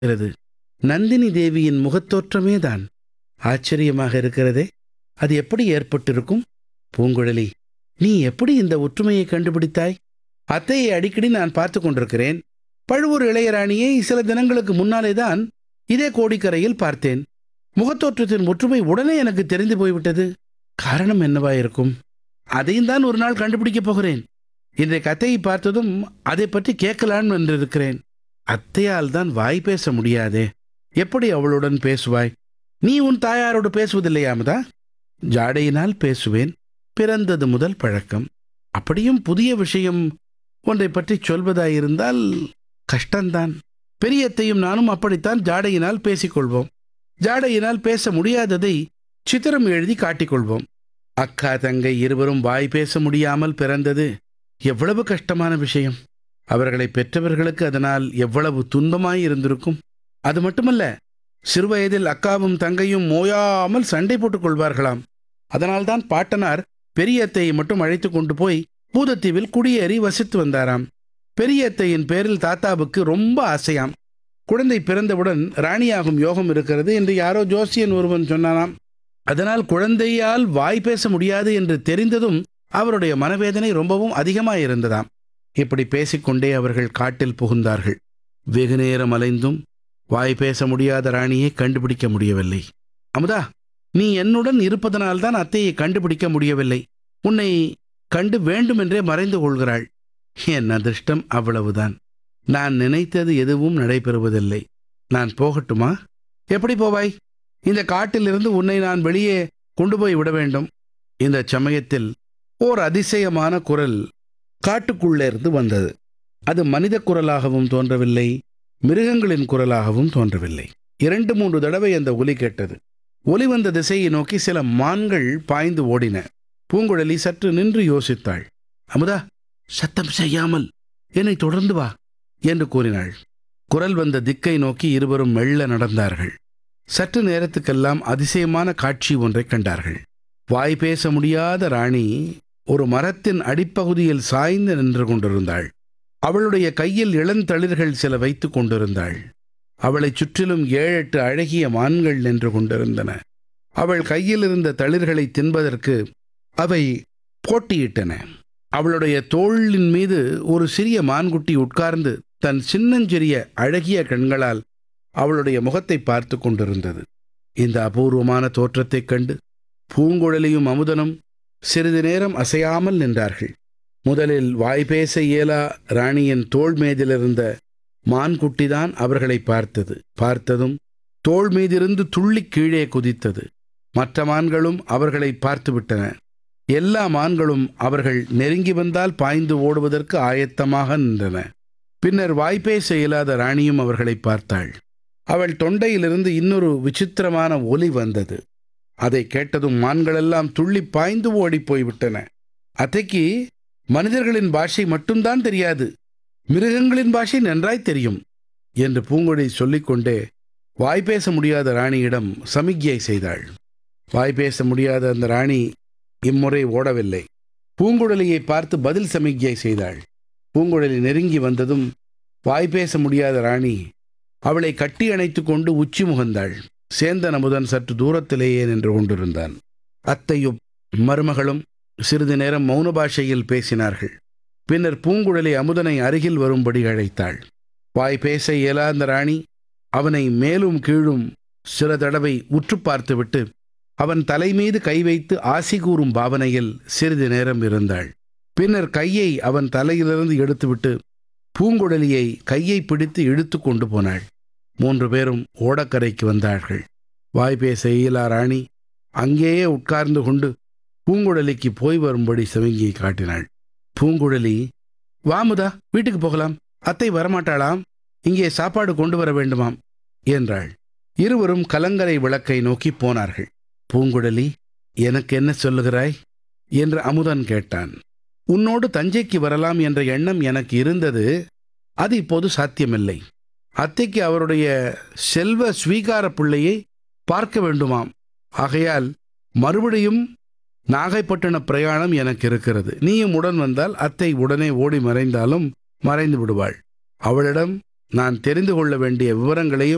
இருக்கிறது நந்தினி தேவியின் முகத்தோற்றமே தான் ஆச்சரியமாக இருக்கிறதே அது எப்படி ஏற்பட்டிருக்கும் பூங்குழலி நீ எப்படி இந்த ஒற்றுமையை கண்டுபிடித்தாய் அத்தையை அடிக்கடி நான் பார்த்து கொண்டிருக்கிறேன் பழுவூர் இளையராணியை சில தினங்களுக்கு முன்னாலே தான் இதே கோடிக்கரையில் பார்த்தேன் முகத்தோற்றத்தின் ஒற்றுமை உடனே எனக்கு தெரிந்து போய்விட்டது காரணம் என்னவாயிருக்கும் அதையும் தான் ஒரு நாள் கண்டுபிடிக்கப் போகிறேன் இன்றைய கதையை பார்த்ததும் அதை பற்றி கேட்கலான் என்றிருக்கிறேன் அத்தையால் தான் வாய் பேச முடியாதே எப்படி அவளுடன் பேசுவாய் நீ உன் தாயாரோடு பேசுவதில்லையாமதா ஜாடையினால் பேசுவேன் பிறந்தது முதல் பழக்கம் அப்படியும் புதிய விஷயம் ஒன்றை பற்றி சொல்வதாயிருந்தால் கஷ்டம்தான் பெரியத்தையும் நானும் அப்படித்தான் ஜாடையினால் பேசிக்கொள்வோம் ஜாடையினால் பேச முடியாததை சித்திரம் எழுதி காட்டிக்கொள்வோம் அக்கா தங்கை இருவரும் வாய் பேச முடியாமல் பிறந்தது எவ்வளவு கஷ்டமான விஷயம் அவர்களை பெற்றவர்களுக்கு அதனால் எவ்வளவு துன்பமாய் இருந்திருக்கும் அது மட்டுமல்ல சிறுவயதில் அக்காவும் தங்கையும் மோயாமல் சண்டை போட்டுக் கொள்வார்களாம் அதனால்தான் பாட்டனார் பெரியத்தையை மட்டும் அழைத்து கொண்டு போய் பூதத்தீவில் குடியேறி வசித்து வந்தாராம் பெரியத்தையின் பேரில் தாத்தாவுக்கு ரொம்ப ஆசையாம் குழந்தை பிறந்தவுடன் ராணியாகும் யோகம் இருக்கிறது என்று யாரோ ஜோசியன் ஒருவன் சொன்னானாம் அதனால் குழந்தையால் வாய் பேச முடியாது என்று தெரிந்ததும் அவருடைய மனவேதனை ரொம்பவும் அதிகமாயிருந்ததாம் இப்படி பேசிக்கொண்டே அவர்கள் காட்டில் புகுந்தார்கள் வெகு நேரம் அலைந்தும் வாய் பேச முடியாத ராணியை கண்டுபிடிக்க முடியவில்லை அமுதா நீ என்னுடன் இருப்பதனால்தான் அத்தையை கண்டுபிடிக்க முடியவில்லை உன்னை கண்டு வேண்டுமென்றே மறைந்து கொள்கிறாள் என் அதிர்ஷ்டம் அவ்வளவுதான் நான் நினைத்தது எதுவும் நடைபெறுவதில்லை நான் போகட்டுமா எப்படி போவாய் இந்த காட்டிலிருந்து உன்னை நான் வெளியே கொண்டு போய் விட வேண்டும் இந்த சமயத்தில் ஓர் அதிசயமான குரல் காட்டுக்குள்ளே இருந்து வந்தது அது மனித குரலாகவும் தோன்றவில்லை மிருகங்களின் குரலாகவும் தோன்றவில்லை இரண்டு மூன்று தடவை அந்த ஒலி கேட்டது ஒலி வந்த திசையை நோக்கி சில மான்கள் பாய்ந்து ஓடின பூங்குழலி சற்று நின்று யோசித்தாள் அமுதா சத்தம் செய்யாமல் என்னை தொடர்ந்து வா என்று கூறினாள் குரல் வந்த திக்கை நோக்கி இருவரும் மெல்ல நடந்தார்கள் சற்று நேரத்துக்கெல்லாம் அதிசயமான காட்சி ஒன்றைக் கண்டார்கள் வாய் பேச முடியாத ராணி ஒரு மரத்தின் அடிப்பகுதியில் சாய்ந்து நின்று கொண்டிருந்தாள் அவளுடைய கையில் இளந்தளிர்கள் சில வைத்துக் கொண்டிருந்தாள் அவளைச் சுற்றிலும் ஏழெட்டு அழகிய மான்கள் நின்று கொண்டிருந்தன அவள் கையில் இருந்த தளிர்களை தின்பதற்கு அவை போட்டியிட்டன அவளுடைய தோளின் மீது ஒரு சிறிய மான்குட்டி உட்கார்ந்து தன் சின்னஞ்சிறிய அழகிய கண்களால் அவளுடைய முகத்தை பார்த்து கொண்டிருந்தது இந்த அபூர்வமான தோற்றத்தைக் கண்டு பூங்குழலியும் அமுதனும் சிறிது நேரம் அசையாமல் நின்றார்கள் முதலில் வாய் பேச இயலா ராணியின் தோள் மீதிலிருந்த மான்குட்டிதான் அவர்களை பார்த்தது பார்த்ததும் தோள் மீதிருந்து துள்ளி கீழே குதித்தது மற்ற மான்களும் அவர்களை பார்த்துவிட்டன எல்லா மான்களும் அவர்கள் நெருங்கி வந்தால் பாய்ந்து ஓடுவதற்கு ஆயத்தமாக நின்றன பின்னர் வாய்ப்பேச இயலாத ராணியும் அவர்களை பார்த்தாள் அவள் தொண்டையிலிருந்து இன்னொரு விசித்திரமான ஒலி வந்தது அதை கேட்டதும் மான்களெல்லாம் துள்ளி பாய்ந்து ஓடிப் போய்விட்டன அத்தைக்கு மனிதர்களின் பாஷை மட்டும்தான் தெரியாது மிருகங்களின் பாஷை நன்றாய் தெரியும் என்று பூங்கொழி சொல்லிக்கொண்டே வாய் பேச முடியாத ராணியிடம் சமிக்ஞை செய்தாள் வாய் பேச முடியாத அந்த ராணி இம்முறை ஓடவில்லை பூங்குழலியை பார்த்து பதில் சமிக்ஞை செய்தாள் பூங்குழலி நெருங்கி வந்ததும் வாய் பேச முடியாத ராணி அவளை கட்டி அணைத்து கொண்டு உச்சி முகந்தாள் சேந்தன் அமுதன் சற்று தூரத்திலேயே நின்று கொண்டிருந்தான் அத்தையும் மருமகளும் சிறிது நேரம் மௌன பாஷையில் பேசினார்கள் பின்னர் பூங்குழலி அமுதனை அருகில் வரும்படி அழைத்தாள் வாய் பேச இயலாத ராணி அவனை மேலும் கீழும் சில தடவை உற்று பார்த்துவிட்டு அவன் தலைமீது கை வைத்து ஆசி கூறும் பாவனையில் சிறிது நேரம் இருந்தாள் பின்னர் கையை அவன் தலையிலிருந்து எடுத்துவிட்டு பூங்குழலியை கையை பிடித்து இழுத்து கொண்டு போனாள் மூன்று பேரும் ஓடக்கரைக்கு வந்தார்கள் வாய் பேச இயலா ராணி அங்கேயே உட்கார்ந்து கொண்டு பூங்குழலிக்கு போய் வரும்படி சமிங்கியை காட்டினாள் பூங்குழலி வாமுதா வீட்டுக்கு போகலாம் அத்தை வரமாட்டாளாம் இங்கே சாப்பாடு கொண்டு வர வேண்டுமாம் என்றாள் இருவரும் கலங்கரை விளக்கை நோக்கி போனார்கள் பூங்குழலி எனக்கு என்ன சொல்லுகிறாய் என்று அமுதன் கேட்டான் உன்னோடு தஞ்சைக்கு வரலாம் என்ற எண்ணம் எனக்கு இருந்தது அது இப்போது சாத்தியமில்லை அத்தைக்கு அவருடைய செல்வ ஸ்வீகார பிள்ளையை பார்க்க வேண்டுமாம் ஆகையால் மறுபடியும் நாகைப்பட்டின பிரயாணம் எனக்கு இருக்கிறது நீயும் உடன் வந்தால் அத்தை உடனே ஓடி மறைந்தாலும் மறைந்து விடுவாள் அவளிடம் நான் தெரிந்து கொள்ள வேண்டிய விவரங்களையும்